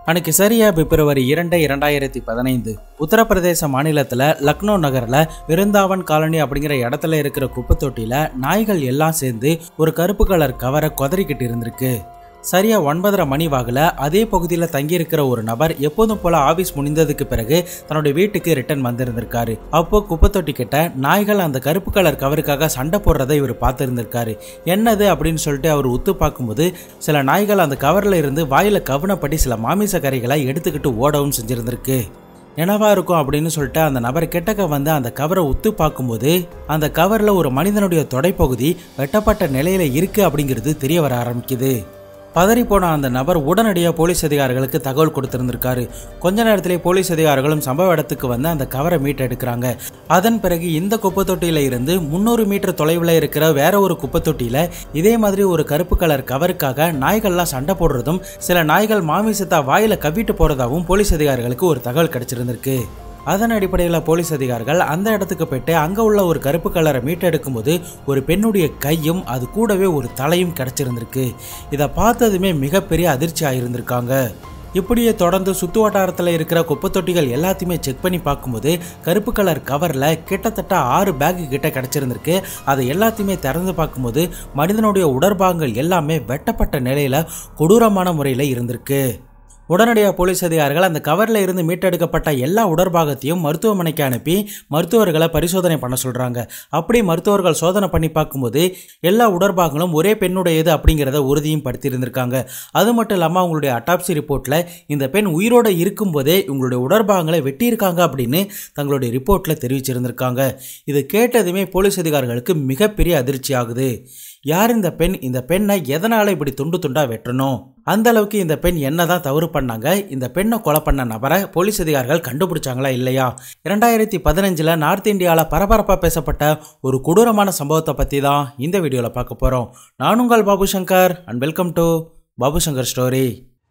அன்னைக்கு சரியா பிப்ரவரி இரண்டு இரண்டாயிரத்தி பதினைந்து உத்தரப்பிரதேச மாநிலத்தில் லக்னோ நகரில் விருந்தாவன் காலனி அப்படிங்கிற இடத்துல இருக்கிற குப்பை தொட்டியில் நாய்கள் எல்லாம் சேர்ந்து ஒரு கருப்பு கலர் கவரை கொதறிக்கிட்டு இருந்திருக்கு சரியா ஒன்பதரை மணி வாகில் அதே பகுதியில் தங்கியிருக்கிற ஒரு நபர் எப்போதும் போல ஆபீஸ் முடிந்ததுக்கு பிறகு தன்னுடைய வீட்டுக்கு ரிட்டர்ன் வந்திருந்திருக்காரு அப்போ குப்பை தொட்டி கிட்ட நாய்கள் அந்த கருப்பு கலர் கவருக்காக சண்டை போடுறதை இவர் பார்த்துருந்திருக்காரு என்னது அப்படின்னு சொல்லிட்டு அவர் உத்து பார்க்கும்போது சில நாய்கள் அந்த கவரில் இருந்து வாயில கவனப்படி சில மாமிச கறிகளை எடுத்துக்கிட்டு ஓடவும் செஞ்சிருந்திருக்கு என்னவா இருக்கும் அப்படின்னு சொல்லிட்டு அந்த நபர் கிட்டக்க வந்து அந்த கவரை உத்து பார்க்கும்போது அந்த கவரில் ஒரு மனிதனுடைய தொடைப்பகுதி வெட்டப்பட்ட நிலையில இருக்கு அப்படிங்கிறது தெரிய வர ஆரம்பிக்குது பதறி போன அந்த நபர் உடனடியாக போலீஸ் அதிகாரிகளுக்கு தகவல் கொடுத்திருந்திருக்காரு கொஞ்ச நேரத்திலே போலீஸ் அதிகாரிகளும் சம்பவ இடத்துக்கு வந்து அந்த கவரை மீட்டெடுக்கிறாங்க அதன் பிறகு இந்த குப்பை தொட்டியில இருந்து முந்நூறு மீட்டர் தொலைவில் இருக்கிற வேற ஒரு குப்பை தொட்டியில இதே மாதிரி ஒரு கருப்பு கலர் கவருக்காக நாய்கள்லாம் சண்டை போடுறதும் சில நாய்கள் மாமிசத்தை வாயில கவிட்டு போறதாகவும் போலீஸ் அதிகாரிகளுக்கு ஒரு தகவல் கிடைச்சிருந்திருக்கு அதன் அடிப்படையில் போலீஸ் அதிகாரிகள் அந்த இடத்துக்கு போயிட்டு அங்கே உள்ள ஒரு கருப்பு கலரை மீட்டெடுக்கும் போது ஒரு பெண்ணுடைய கையும் அது கூடவே ஒரு தலையும் கிடைச்சிருந்திருக்கு இதை பார்த்ததுமே மிகப்பெரிய அதிர்ச்சி ஆயிருந்திருக்காங்க இப்படியே தொடர்ந்து சுத்து வட்டாரத்தில் இருக்கிற குப்பை தொட்டிகள் எல்லாத்தையுமே செக் பண்ணி பார்க்கும்போது கருப்பு கலர் கவரில் கிட்டத்தட்ட ஆறு பேக்கு கிட்ட கிடச்சிருந்திருக்கு அதை எல்லாத்தையுமே திறந்து பார்க்கும்போது மனிதனுடைய உடற்பாகங்கள் எல்லாமே வெட்டப்பட்ட நிலையில் கொடூரமான முறையில் இருந்திருக்கு உடனடியாக போலீஸ் அதிகாரிகள் அந்த கவரில் இருந்து மீட்டெடுக்கப்பட்ட எல்லா உடற்பாகத்தையும் மருத்துவமனைக்கு அனுப்பி மருத்துவர்களை பரிசோதனை பண்ண சொல்கிறாங்க அப்படி மருத்துவர்கள் சோதனை பண்ணி பார்க்கும்போது எல்லா உடற்பாகங்களும் ஒரே பெண்ணுடையது அப்படிங்கிறத உறுதியும் படுத்தியிருந்திருக்காங்க அது மட்டும் இல்லாமல் அவங்களுடைய அட்டாப்சி ரிப்போர்ட்டில் இந்த பெண் உயிரோடு இருக்கும்போதே இவங்களுடைய உடற்பாகங்களை வெட்டியிருக்காங்க அப்படின்னு தங்களுடைய ரிப்போர்ட்டில் தெரிவிச்சிருந்திருக்காங்க இது கேட்டதுமே போலீஸ் அதிகாரிகளுக்கு மிகப்பெரிய அதிர்ச்சி ஆகுது யார் இந்த பெண் இந்த பெண்ணை எதனால் இப்படி துண்டு துண்டா வெட்டணும் அந்த அளவுக்கு இந்த பெண் என்னதான் தவறு பண்ணாங்க இந்த பெண்ணை கொலை பண்ண நபரை போலீஸ் அதிகாரிகள் கண்டுபிடிச்சாங்களா இல்லையா இரண்டாயிரத்தி பதினஞ்சில் நார்த் இந்தியாவில் பரபரப்பாக பேசப்பட்ட ஒரு கொடூரமான சம்பவத்தை பற்றி தான் இந்த வீடியோவில் பார்க்க போகிறோம் நான் உங்கள் Babu Shankar and welcome to Babu Shankar story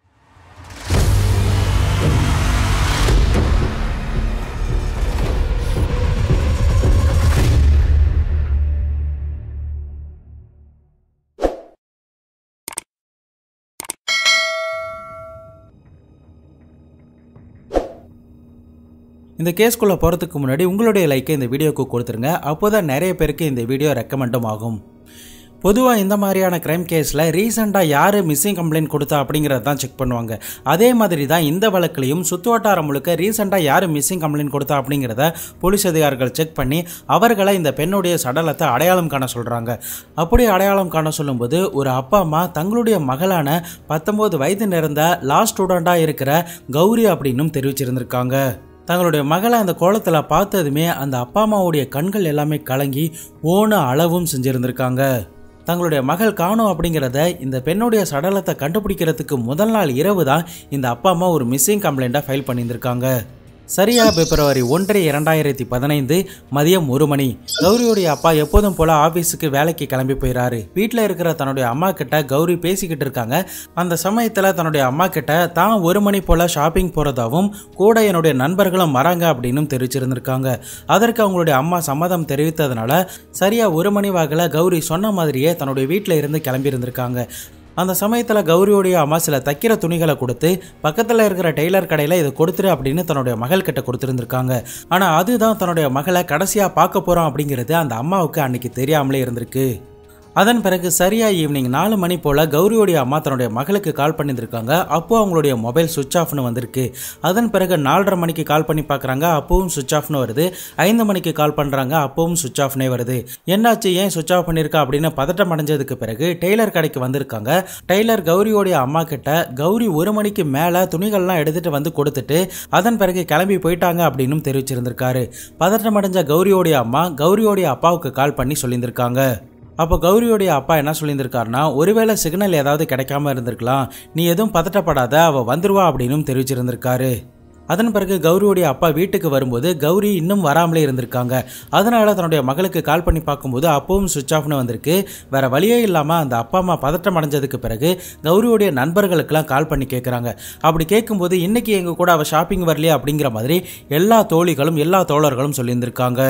இந்த கேஸ்குள்ளே போகிறதுக்கு முன்னாடி உங்களுடைய லைக்கை இந்த வீடியோக்கு கொடுத்துருங்க அப்போ தான் நிறைய பேருக்கு இந்த வீடியோ ரெக்கமெண்டும் ஆகும் பொதுவாக இந்த மாதிரியான க்ரைம் கேஸில் ரீசெண்டாக யார் மிஸ்ஸிங் கம்ப்ளைண்ட் கொடுத்தா அப்படிங்கிறத தான் செக் பண்ணுவாங்க அதே மாதிரி தான் இந்த வழக்குலையும் சுற்று வட்டாரம் முழுக்க ரீசெண்டாக யார் மிஸ்ஸிங் கம்ப்ளைண்ட் கொடுத்தா அப்படிங்கிறத போலீஸ் அதிகாரிகள் செக் பண்ணி அவர்களை இந்த பெண்ணுடைய சடலத்தை அடையாளம் காண சொல்கிறாங்க அப்படி அடையாளம் காண சொல்லும்போது ஒரு அப்பா அம்மா தங்களுடைய மகளான பத்தொம்போது வயது நிறந்த லா ஸ்டூடெண்ட்டாக இருக்கிற கௌரி அப்படின்னும் தெரிவிச்சிருந்திருக்காங்க தங்களுடைய மகளை அந்த கோலத்தில் பார்த்ததுமே அந்த அப்பா அம்மாவுடைய கண்கள் எல்லாமே கலங்கி ஓன அளவும் செஞ்சுருந்திருக்காங்க தங்களுடைய மகள் காணும் அப்படிங்கிறத இந்த பெண்ணுடைய சடலத்தை கண்டுபிடிக்கிறதுக்கு முதல் நாள் இரவு தான் இந்த அப்பா அம்மா ஒரு மிஸ்ஸிங் கம்ப்ளைண்ட்டாக ஃபைல் பண்ணியிருந்திருக்காங்க சரியா பிப்ரவரி ஒன்று இரண்டாயிரத்தி பதினைந்து மதியம் ஒரு மணி கௌரியுடைய அப்பா எப்போதும் போல ஆபீஸுக்கு வேலைக்கு கிளம்பி போயிறாரு வீட்டில் இருக்கிற தன்னுடைய அம்மா கிட்ட கௌரி பேசிக்கிட்டு இருக்காங்க அந்த சமயத்தில் தன்னுடைய அம்மா கிட்ட தான் ஒரு மணி போல ஷாப்பிங் போறதாவும் கூட என்னுடைய நண்பர்களும் வராங்க அப்படின்னு தெரிவிச்சிருந்திருக்காங்க அதற்கு அவங்களுடைய அம்மா சம்மதம் தெரிவித்ததுனால சரியா ஒரு மணி வாக்கில் கௌரி சொன்ன மாதிரியே தன்னுடைய வீட்டில் இருந்து கிளம்பி இருந்திருக்காங்க அந்த சமயத்தில் கௌரியோடைய அம்மா சில தைக்கிற துணிகளை கொடுத்து பக்கத்தில் இருக்கிற டெய்லர் கடையில் இதை கொடுத்துரு அப்படின்னு தன்னுடைய மகள் கிட்ட கொடுத்துருந்துருக்காங்க ஆனால் அதுதான் தன்னுடைய மகளை கடைசியாக பார்க்க போகிறோம் அப்படிங்கிறது அந்த அம்மாவுக்கு அன்னைக்கு தெரியாமலே இருந்திருக்கு அதன் பிறகு சரியா ஈவினிங் நாலு மணி போல் கௌரியோடைய அம்மா தன்னுடைய மகளுக்கு கால் பண்ணியிருந்திருக்காங்க அப்போ அவங்களுடைய மொபைல் சுவிச் ஆஃப்னு வந்திருக்கு அதன் பிறகு நாலரை மணிக்கு கால் பண்ணி பார்க்குறாங்க அப்பவும் சுவிச் ஆஃப்னு வருது ஐந்து மணிக்கு கால் பண்ணுறாங்க அப்பவும் சுவிச் ஆஃப்னே வருது என்னாச்சு ஏன் சுவிச் ஆஃப் பண்ணியிருக்கா அப்படின்னு பதட்டம் அடைஞ்சதுக்கு பிறகு டெய்லர் கடைக்கு வந்திருக்காங்க டெய்லர் கௌரியோடைய அம்மா கிட்ட கௌரி ஒரு மணிக்கு மேலே துணிகள்லாம் எடுத்துகிட்டு வந்து கொடுத்துட்டு அதன் பிறகு கிளம்பி போயிட்டாங்க அப்படின்னு தெரிவிச்சிருந்திருக்காரு பதட்டம் அடைஞ்ச கௌரியோடைய அம்மா கௌரியோடைய அப்பாவுக்கு கால் பண்ணி சொல்லியிருந்திருக்காங்க அப்போ கௌரியோடைய அப்பா என்ன சொல்லியிருந்திருக்காருன்னா ஒருவேளை சிக்னல் ஏதாவது கிடைக்காம இருந்திருக்கலாம் நீ எதுவும் பதட்டப்படாத அவ வந்துருவா அப்படின்னு தெரிவிச்சிருந்திருக்காரு அதன் பிறகு கௌரியோடைய அப்பா வீட்டுக்கு வரும்போது கௌரி இன்னும் வராமலே இருந்திருக்காங்க அதனால தன்னுடைய மகளுக்கு கால் பண்ணி பார்க்கும்போது அப்பவும் சுவிச் ஆஃப்னு வந்திருக்கு வேற வழியே இல்லாமல் அந்த அப்பா அம்மா பதட்டம் அடைஞ்சதுக்கு பிறகு கௌரியோடைய நண்பர்களுக்கெல்லாம் கால் பண்ணி கேட்குறாங்க அப்படி கேட்கும்போது இன்னைக்கு எங்க கூட அவள் ஷாப்பிங் வரலையே அப்படிங்கிற மாதிரி எல்லா தோழிகளும் எல்லா தோழர்களும் சொல்லியிருந்திருக்காங்க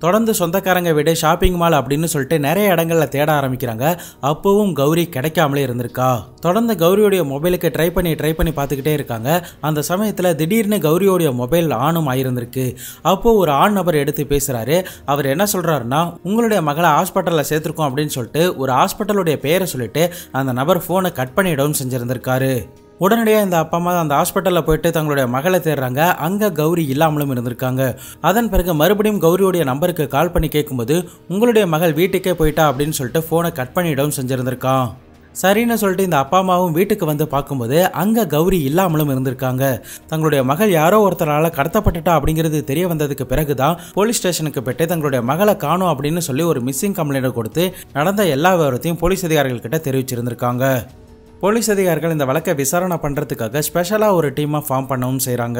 தொடர்ந்து சொந்தக்காரங்க வீடு ஷாப்பிங் மால் அப்படின்னு சொல்லிட்டு நிறைய இடங்கள்ல தேட ஆரம்பிக்கிறாங்க அப்பவும் கௌரி கிடைக்காமலே இருந்திருக்கா தொடர்ந்து கௌரியோடைய மொபைலுக்கு ட்ரை பண்ணி ட்ரை பண்ணி பார்த்துக்கிட்டே இருக்காங்க அந்த சமயத்தில் திடீர்னு கௌரியோடைய மொபைல் ஆனும் ஆயிருந்திருக்கு அப்போ ஒரு ஆண் நபர் எடுத்து பேசுறாரு அவர் என்ன சொல்றாருன்னா உங்களுடைய மகளை ஹாஸ்பிட்டலில் சேர்த்துருக்கோம் அப்படின்னு சொல்லிட்டு ஒரு ஹாஸ்பிட்டலுடைய பெயரை சொல்லிட்டு அந்த நபர் ஃபோனை கட் பண்ணிடவும் செஞ்சிருந்திருக்காரு உடனடியாக இந்த அப்பா அம்மா அந்த ஹாஸ்பிட்டலில் போயிட்டு தங்களுடைய மகளை தேடுறாங்க அங்கே கௌரி இல்லாமலும் இருந்திருக்காங்க அதன் பிறகு மறுபடியும் கௌரியோடைய நம்பருக்கு கால் பண்ணி கேட்கும்போது உங்களுடைய மகள் வீட்டுக்கே போயிட்டா அப்படின்னு சொல்லிட்டு ஃபோனை கட் பண்ணிடவும் செஞ்சிருந்திருக்கான் சரின்னு சொல்லிட்டு இந்த அப்பா அம்மாவும் வீட்டுக்கு வந்து பார்க்கும்போது அங்கே கௌரி இல்லாமலும் இருந்திருக்காங்க தங்களுடைய மகள் யாரோ ஒருத்தரால் கடத்தப்பட்டுட்டா அப்படிங்கிறது தெரிய வந்ததுக்கு பிறகு தான் போலீஸ் ஸ்டேஷனுக்கு போயிட்டு தங்களுடைய மகளை காணும் அப்படின்னு சொல்லி ஒரு மிஸ்ஸிங் கம்ப்ளைண்ட் கொடுத்து நடந்த எல்லா விவரத்தையும் போலீஸ் அதிகாரிகள் கிட்ட தெரிவிச்சிருந்திருக்காங்க போலீஸ் அதிகாரிகள் இந்த வழக்கை விசாரணை பண்ணுறதுக்காக ஸ்பெஷலாக ஒரு டீமாக ஃபார்ம் பண்ணவும் செய்கிறாங்க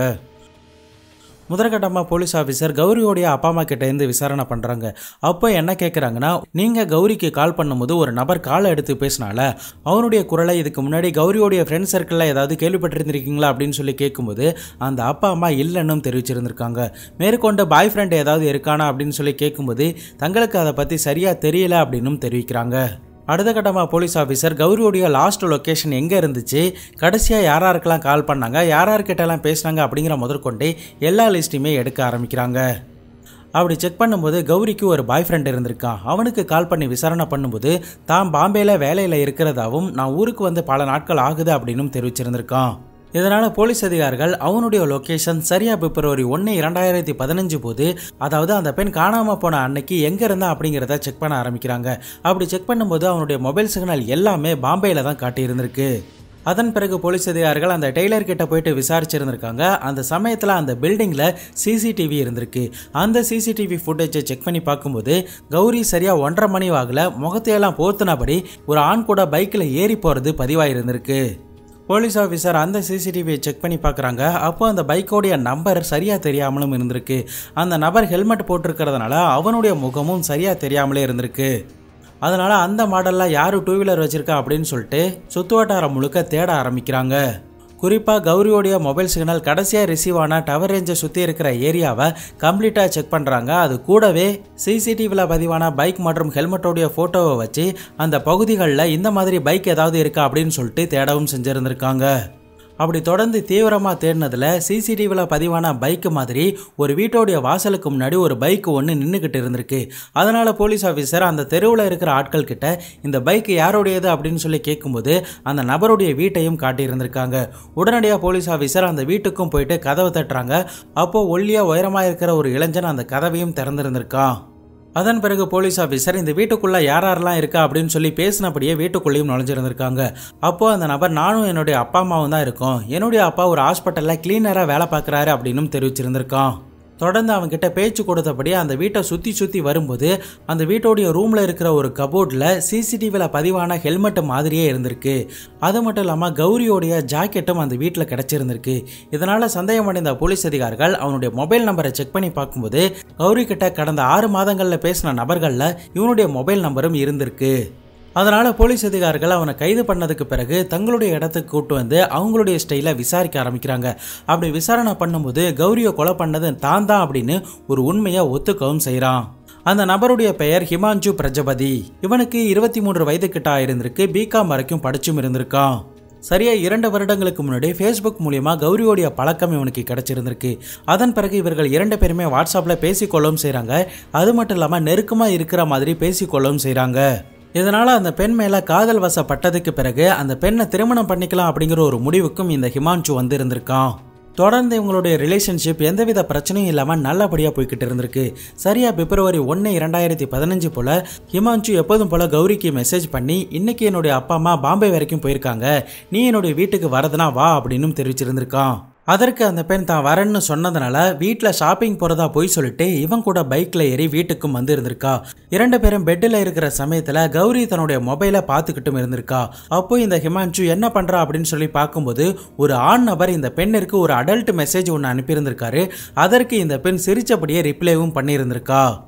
முதற்கட்டமாக போலீஸ் ஆஃபீஸர் கௌரியோடைய அப்பா அம்மா கிட்ட இருந்து விசாரணை பண்ணுறாங்க அப்போ என்ன கேட்குறாங்கன்னா நீங்கள் கௌரிக்கு கால் பண்ணும்போது ஒரு நபர் காலை எடுத்து பேசினால அவனுடைய குரலை இதுக்கு முன்னாடி கௌரியோடைய ஃப்ரெண்ட் சர்க்கிளில் ஏதாவது கேள்விப்பட்டிருந்திருக்கீங்களா அப்படின்னு சொல்லி கேட்கும்போது அந்த அப்பா அம்மா இல்லைன்னும் தெரிவிச்சிருந்திருக்காங்க மேற்கொண்டு பாய் ஃப்ரெண்ட் ஏதாவது இருக்கானா அப்படின்னு சொல்லி கேட்கும்போது தங்களுக்கு அதை பற்றி சரியாக தெரியல அப்படின்னும் தெரிவிக்கிறாங்க அடுத்த கட்டமாக போலீஸ் ஆஃபீஸர் கௌரியோடைய லாஸ்ட் லொக்கேஷன் எங்கே இருந்துச்சு கடைசியாக யார் யாருக்கெல்லாம் கால் பண்ணாங்க யார் யார்கிட்டலாம் பேசினாங்க அப்படிங்கிற முதற்கொண்டு எல்லா லிஸ்ட்டையுமே எடுக்க ஆரம்பிக்கிறாங்க அப்படி செக் பண்ணும்போது கௌரிக்கு ஒரு பாய் ஃப்ரெண்ட் இருந்திருக்கான் அவனுக்கு கால் பண்ணி விசாரணை பண்ணும்போது தான் பாம்பேல வேலையில் இருக்கிறதாவும் நான் ஊருக்கு வந்து பல நாட்கள் ஆகுது அப்படின்னும் தெரிவிச்சிருந்திருக்கான் இதனால போலீஸ் அதிகாரிகள் அவனுடைய லொகேஷன் சரியா பிப்ரவரி ஒன்று இரண்டாயிரத்தி பதினஞ்சு போது அதாவது அந்த பெண் காணாம போன அன்னைக்கு எங்க இருந்தா அப்படிங்கிறத செக் பண்ண ஆரம்பிக்கிறாங்க அப்படி செக் பண்ணும்போது அவனுடைய மொபைல் சிக்னல் எல்லாமே பாம்பேல தான் காட்டியிருந்திருக்கு அதன் பிறகு போலீஸ் அதிகாரிகள் அந்த டெய்லர் கிட்ட போயிட்டு விசாரிச்சிருந்திருக்காங்க அந்த சமயத்தில் அந்த பில்டிங்கில் சிசிடிவி இருந்திருக்கு அந்த சிசிடிவி ஃபுட்டேஜை செக் பண்ணி பார்க்கும்போது கௌரி சரியாக ஒன்றரை மணி வாகில் முகத்தையெல்லாம் போர்த்துனபடி ஒரு ஆண் கூட பைக்கில் ஏறி போகிறது பதிவாயிருந்திருக்கு போலீஸ் ஆஃபீஸர் அந்த சிசிடிவியை செக் பண்ணி பார்க்குறாங்க அப்போ அந்த பைக்கோடைய நம்பர் சரியாக தெரியாமலும் இருந்திருக்கு அந்த நபர் ஹெல்மெட் போட்டிருக்கிறதுனால அவனுடைய முகமும் சரியாக தெரியாமலே இருந்திருக்கு அதனால அந்த மாடலில் யார் டூ வீலர் வச்சிருக்கா அப்படின்னு சொல்லிட்டு சுத்து வட்டாரம் முழுக்க தேட ஆரம்பிக்கிறாங்க குறிப்பாக கௌரியோடைய மொபைல் சிக்னல் கடைசியாக ரிசீவ் ஆன டவர் ரேஞ்சை சுற்றி இருக்கிற ஏரியாவை கம்ப்ளீட்டாக செக் பண்ணுறாங்க அது கூடவே சிசிடிவியில் பதிவான பைக் மற்றும் ஹெல்மெட்டோடைய ஃபோட்டோவை வச்சு அந்த பகுதிகளில் இந்த மாதிரி பைக் ஏதாவது இருக்கா அப்படின்னு சொல்லிட்டு தேடவும் செஞ்சுருந்துருக்காங்க அப்படி தொடர்ந்து தீவிரமாக தேடினதில் சிசிடிவியில் பதிவான பைக்கு மாதிரி ஒரு வீட்டோடைய வாசலுக்கு முன்னாடி ஒரு பைக் ஒன்று நின்றுக்கிட்டு இருந்திருக்கு அதனால் போலீஸ் ஆஃபீஸர் அந்த தெருவில் இருக்கிற ஆட்கள் கிட்ட இந்த பைக் யாருடையது அப்படின்னு சொல்லி கேட்கும்போது அந்த நபருடைய வீட்டையும் காட்டியிருந்திருக்காங்க உடனடியாக போலீஸ் ஆஃபீஸர் அந்த வீட்டுக்கும் போயிட்டு கதவை தட்டுறாங்க அப்போது ஒல்லியாக உயரமாக இருக்கிற ஒரு இளைஞன் அந்த கதவையும் திறந்திருந்திருக்கான் அதன் பிறகு போலீஸ் ஆஃபீஸர் இந்த வீட்டுக்குள்ள யார் யாரெல்லாம் இருக்கா அப்படின்னு சொல்லி பேசினபடியே வீட்டுக்குள்ளேயும் நுழைஞ்சிருந்திருக்காங்க அப்போ அந்த நபர் நானும் என்னுடைய அப்பா அம்மாவும் தான் இருக்கோம் என்னுடைய அப்பா ஒரு ஹாஸ்பிட்டலில் கிளீனராக வேலை பார்க்குறாரு அப்படின்னும் தெரிவிச்சிருந்திருக்கான் தொடர்ந்து அவன்கிட்ட பேச்சு கொடுத்தபடி அந்த வீட்டை சுற்றி சுற்றி வரும்போது அந்த வீட்டோடைய ரூமில் இருக்கிற ஒரு கபோர்டில் சிசிடிவியில் பதிவான ஹெல்மெட் மாதிரியே இருந்திருக்கு அது மட்டும் இல்லாமல் கௌரியோடைய ஜாக்கெட்டும் அந்த வீட்டில் கிடச்சிருந்திருக்கு இதனால் சந்தேகமடைந்த போலீஸ் அதிகாரிகள் அவனுடைய மொபைல் நம்பரை செக் பண்ணி பார்க்கும்போது கௌரி கிட்ட கடந்த ஆறு மாதங்களில் பேசின நபர்களில் இவனுடைய மொபைல் நம்பரும் இருந்திருக்கு அதனால போலீஸ் அதிகாரிகள் அவனை கைது பண்ணதுக்கு பிறகு தங்களுடைய இடத்துக்கு கூட்டு வந்து அவங்களுடைய ஸ்டைல விசாரிக்க ஆரம்பிக்கிறாங்க அப்படி விசாரணை பண்ணும்போது கௌரியை கொலை பண்ணது தான் தான் அப்படின்னு ஒரு உண்மையை ஒத்துக்கவும் செய்கிறான் அந்த நபருடைய பெயர் ஹிமாஞ்சு பிரஜபதி இவனுக்கு இருபத்தி மூன்று வயது கிட்ட ஆயிருந்திருக்கு பிகாம் வரைக்கும் படிச்சும் இருந்திருக்கான் சரியா இரண்டு வருடங்களுக்கு முன்னாடி ஃபேஸ்புக் மூலியமா கௌரியோடைய பழக்கம் இவனுக்கு கிடைச்சிருந்திருக்கு அதன் பிறகு இவர்கள் இரண்டு பேருமே வாட்ஸ்அப்பில் பேசிக்கொள்ளவும் செய்கிறாங்க அது மட்டும் இல்லாமல் நெருக்கமாக இருக்கிற மாதிரி பேசிக்கொள்ளவும் செய்கிறாங்க இதனால அந்த பெண் மேல காதல் வசப்பட்டதுக்கு பிறகு அந்த பெண்ணை திருமணம் பண்ணிக்கலாம் அப்படிங்கிற ஒரு முடிவுக்கும் இந்த ஹிமான்சு வந்து இருந்திருக்கான் தொடர்ந்து இவங்களுடைய ரிலேஷன்ஷிப் எந்தவித பிரச்சனையும் இல்லாமல் நல்லபடியாக போய்கிட்டு இருந்திருக்கு சரியா பிப்ரவரி ஒன்று இரண்டாயிரத்தி பதினஞ்சு போல ஹிமான்சு எப்போதும் போல கௌரிக்கு மெசேஜ் பண்ணி இன்னைக்கு என்னுடைய அப்பா அம்மா பாம்பே வரைக்கும் போயிருக்காங்க நீ என்னுடைய வீட்டுக்கு வரதுனா வா அப்படின்னும் தெரிவிச்சிருந்திருக்கான் அதற்கு அந்த பெண் தான் வரேன்னு சொன்னதுனால வீட்டில் ஷாப்பிங் போகிறதா போய் சொல்லிட்டு இவன் கூட பைக்கில் ஏறி வீட்டுக்கும் வந்து இருந்திருக்கா இரண்டு பேரும் பெட்டில் இருக்கிற சமயத்தில் கௌரி தன்னுடைய மொபைலை பார்த்துக்கிட்டும் இருந்திருக்கா அப்போ இந்த ஹிமான்சு என்ன பண்ணுறா அப்படின்னு சொல்லி பார்க்கும்போது ஒரு ஆண் நபர் இந்த பெண்ணிற்கு ஒரு அடல்ட் மெசேஜ் ஒன்று அனுப்பியிருந்திருக்காரு அதற்கு இந்த பெண் சிரிச்சபடியே ரிப்ளைவும் பண்ணியிருந்திருக்கா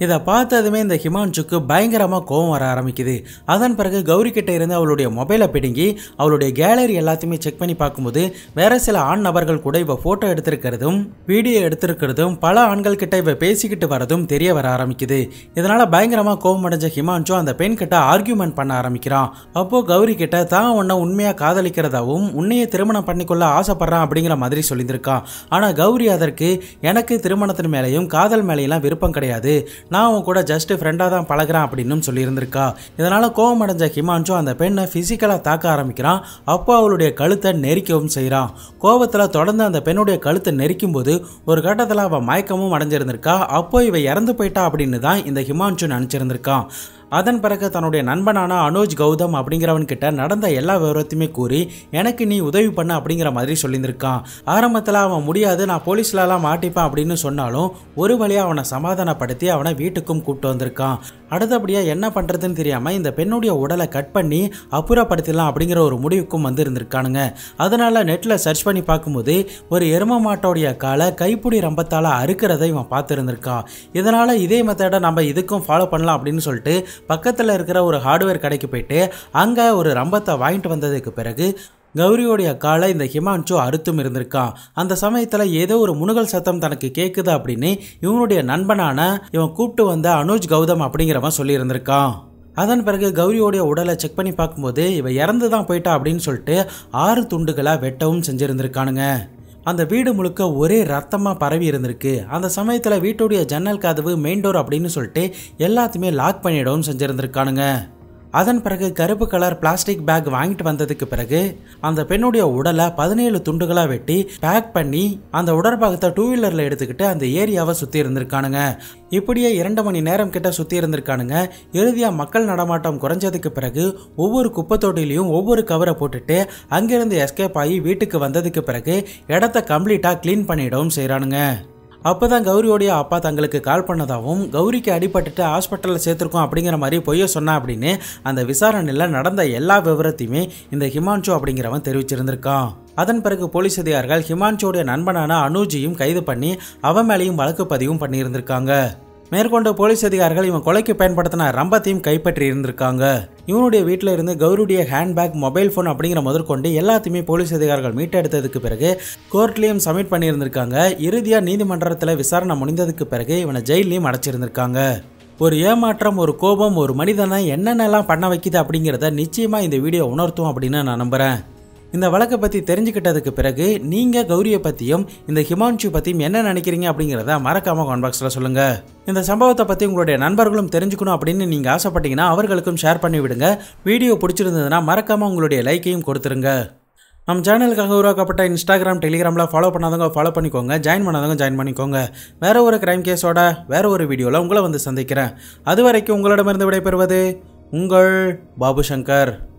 இதை பார்த்ததுமே இந்த ஹிமான்ஷுக்கு பயங்கரமாக கோவம் வர ஆரம்பிக்குது அதன் பிறகு கௌரி கிட்ட இருந்து அவளுடைய மொபைலை பிடுங்கி அவளுடைய கேலரி எல்லாத்தையுமே செக் பண்ணி பார்க்கும்போது வேற சில ஆண் நபர்கள் கூட இவ போட்டோ எடுத்திருக்கிறதும் வீடியோ எடுத்திருக்கிறதும் பல ஆண்கள் கிட்ட இவ பேசிக்கிட்டு வரதும் தெரிய வர ஆரம்பிக்குது இதனால பயங்கரமாக கோவம் அடைஞ்ச ஹிமான்ஷு அந்த பெண் கிட்ட ஆர்கியூமெண்ட் பண்ண ஆரம்பிக்கிறான் அப்போ கௌரி கிட்ட தான் உன்னை உண்மையாக காதலிக்கிறதாவும் உன்னையே திருமணம் பண்ணிக்கொள்ள ஆசைப்படுறான் அப்படிங்கிற மாதிரி சொல்லியிருக்கான் ஆனால் கௌரி அதற்கு எனக்கு திருமணத்தின் மேலேயும் காதல் மேலேயும் விருப்பம் கிடையாது நான் அவன் கூட ஜஸ்ட் ஃப்ரெண்டாக தான் பழகிறேன் அப்படின்னு சொல்லியிருந்திருக்கா இதனால கோவம் அடைஞ்ச ஹிமான்ஷு அந்த பெண்ணை ஃபிசிக்கலாக தாக்க ஆரம்பிக்கிறான் அப்போ அவளுடைய கழுத்தை நெரிக்கவும் செய்கிறான் கோபத்தில் தொடர்ந்து அந்த பெண்ணுடைய கழுத்தை நெரிக்கும் போது ஒரு கட்டத்தில் அவள் மயக்கமும் அடைஞ்சிருந்திருக்கா அப்போ இவ இறந்து போயிட்டா அப்படின்னு தான் இந்த ஹிமான்ஷு நினச்சிருந்திருக்கான் அதன் பிறகு தன்னுடைய நண்பனான அனோஜ் கௌதம் அப்படிங்கிறவன் கிட்ட நடந்த எல்லா விவரத்தையுமே கூறி எனக்கு நீ உதவி பண்ண அப்படிங்கிற மாதிரி சொல்லியிருந்திருக்கான் ஆரம்பத்தில் அவன் முடியாது நான் போலீஸ்லலாம் மாட்டிப்பேன் அப்படின்னு சொன்னாலும் ஒரு வழியாக அவனை சமாதானப்படுத்தி அவனை வீட்டுக்கும் கூப்பிட்டு வந்திருக்கான் அடுத்தபடியாக என்ன பண்ணுறதுன்னு தெரியாமல் இந்த பெண்ணுடைய உடலை கட் பண்ணி அப்புறப்படுத்திடலாம் அப்படிங்கிற ஒரு முடிவுக்கும் வந்து இருந்திருக்கானுங்க அதனால நெட்டில் சர்ச் பண்ணி பார்க்கும்போது ஒரு எரும மாட்டோடைய காலை கைப்பிடி ரம்பத்தால் அறுக்கிறதை இவன் பார்த்துருந்துருக்கான் இதனால் இதே மெத்தடை நம்ம இதுக்கும் ஃபாலோ பண்ணலாம் அப்படின்னு சொல்லிட்டு பக்கத்தில் இருக்கிற ஒரு ஹார்ட்வேர் கடைக்கு போயிட்டு அங்கே ஒரு ரம்பத்தை வாங்கிட்டு வந்ததுக்கு பிறகு கௌரியோடைய காலை இந்த ஹிமான்சு அறுத்தும் இருந்திருக்கான் அந்த சமயத்தில் ஏதோ ஒரு முனுகல் சத்தம் தனக்கு கேட்குது அப்படின்னு இவனுடைய நண்பனான இவன் கூப்பிட்டு வந்த அனுஜ் கௌதம் அப்படிங்கிறவன் சொல்லியிருந்திருக்கான் அதன் பிறகு கௌரியோடைய உடலை செக் பண்ணி பார்க்கும்போது இவ இறந்து தான் போயிட்டா அப்படின்னு சொல்லிட்டு ஆறு துண்டுகளாக வெட்டவும் செஞ்சிருந்திருக்கானுங்க அந்த வீடு முழுக்க ஒரே ரத்தமாக பரவி இருந்திருக்கு அந்த சமயத்தில் வீட்டுடைய ஜன்னல் கதவு மெயின் டோர் அப்படின்னு சொல்லிட்டு எல்லாத்தையுமே லாக் பண்ணிடவும் செஞ்சிருந்திருக்கானுங்க அதன் பிறகு கருப்பு கலர் பிளாஸ்டிக் பேக் வாங்கிட்டு வந்ததுக்கு பிறகு அந்த பெண்ணுடைய உடலை பதினேழு துண்டுகளாக வெட்டி பேக் பண்ணி அந்த உடற்பாகத்தை டூ வீலரில் எடுத்துக்கிட்டு அந்த ஏரியாவை சுற்றி இருந்திருக்கானுங்க இப்படியே இரண்டு மணி நேரம் கிட்ட சுற்றி இருந்திருக்கானுங்க இறுதியாக மக்கள் நடமாட்டம் குறைஞ்சதுக்கு பிறகு ஒவ்வொரு குப்பை தொட்டிலையும் ஒவ்வொரு கவரை போட்டுட்டு அங்கிருந்து எஸ்கேப் ஆகி வீட்டுக்கு வந்ததுக்கு பிறகு இடத்த கம்ப்ளீட்டாக க்ளீன் பண்ணிடவும் செய்கிறானுங்க அப்பதான் கௌரியோடைய அப்பா தங்களுக்கு கால் பண்ணதாகவும் கௌரிக்கு அடிபட்டுட்டு ஹாஸ்பிட்டலில் சேர்த்துருக்கோம் அப்படிங்கிற மாதிரி பொய்ய சொன்னா அப்படின்னு அந்த விசாரணையில் நடந்த எல்லா விவரத்தையுமே இந்த ஹிமான்சு அப்படிங்கிறவன் தெரிவிச்சிருந்திருக்கான் அதன் பிறகு போலீஸ் அதிகாரிகள் ஹிமான்சுடைய நண்பனான அனுஜியும் கைது பண்ணி அவன் மேலேயும் வழக்கு பதிவும் பண்ணியிருந்திருக்காங்க மேற்கொண்டு போலீஸ் அதிகாரிகள் இவன் கொலைக்கு பயன்படுத்தின ரம்பத்தையும் கைப்பற்றி இருந்திருக்காங்க இவனுடைய வீட்டில் இருந்து கௌருடைய ஹேண்ட்பேக் மொபைல் ஃபோன் அப்படிங்கிற முதற்கொண்டு எல்லாத்தையுமே போலீஸ் அதிகாரிகள் மீட்டெடுத்ததுக்கு பிறகு கோர்ட்லேயும் சப்மிட் பண்ணியிருந்திருக்காங்க இறுதியாக நீதிமன்றத்தில் விசாரணை முடிந்ததுக்கு பிறகு இவனை ஜெயிலையும் அடைச்சிருந்திருக்காங்க ஒரு ஏமாற்றம் ஒரு கோபம் ஒரு மனிதனை என்னென்னலாம் பண்ண வைக்குது அப்படிங்கிறத நிச்சயமாக இந்த வீடியோ உணர்த்தும் அப்படின்னு நான் நம்புகிறேன் இந்த வழக்கை பற்றி தெரிஞ்சுக்கிட்டதுக்கு பிறகு நீங்கள் கௌரியை பற்றியும் இந்த ஹிமான்ஷு பற்றியும் என்ன நினைக்கிறீங்க அப்படிங்கிறத மறக்காமல் கான் பாக்ஸில் சொல்லுங்கள் இந்த சம்பவத்தை பற்றி உங்களுடைய நண்பர்களும் தெரிஞ்சுக்கணும் அப்படின்னு நீங்கள் ஆசைப்பட்டீங்கன்னா அவர்களுக்கும் ஷேர் பண்ணி விடுங்க வீடியோ பிடிச்சிருந்ததுன்னா மறக்காமல் உங்களுடைய லைக்கையும் கொடுத்துருங்க நம்ம சேனலுக்காக உருவாக்கப்பட்ட இன்ஸ்டாகிராம் டெலிகிராமில் ஃபாலோ பண்ணாதவங்க ஃபாலோ பண்ணிக்கோங்க ஜாயின் பண்ணாதவங்க ஜாயின் பண்ணிக்கோங்க வேற ஒரு கிரைம் கேஸோட வேற ஒரு வீடியோவில் உங்களை வந்து சந்திக்கிறேன் அது வரைக்கும் உங்களிடமிருந்து விடைபெறுவது உங்கள் பாபு சங்கர்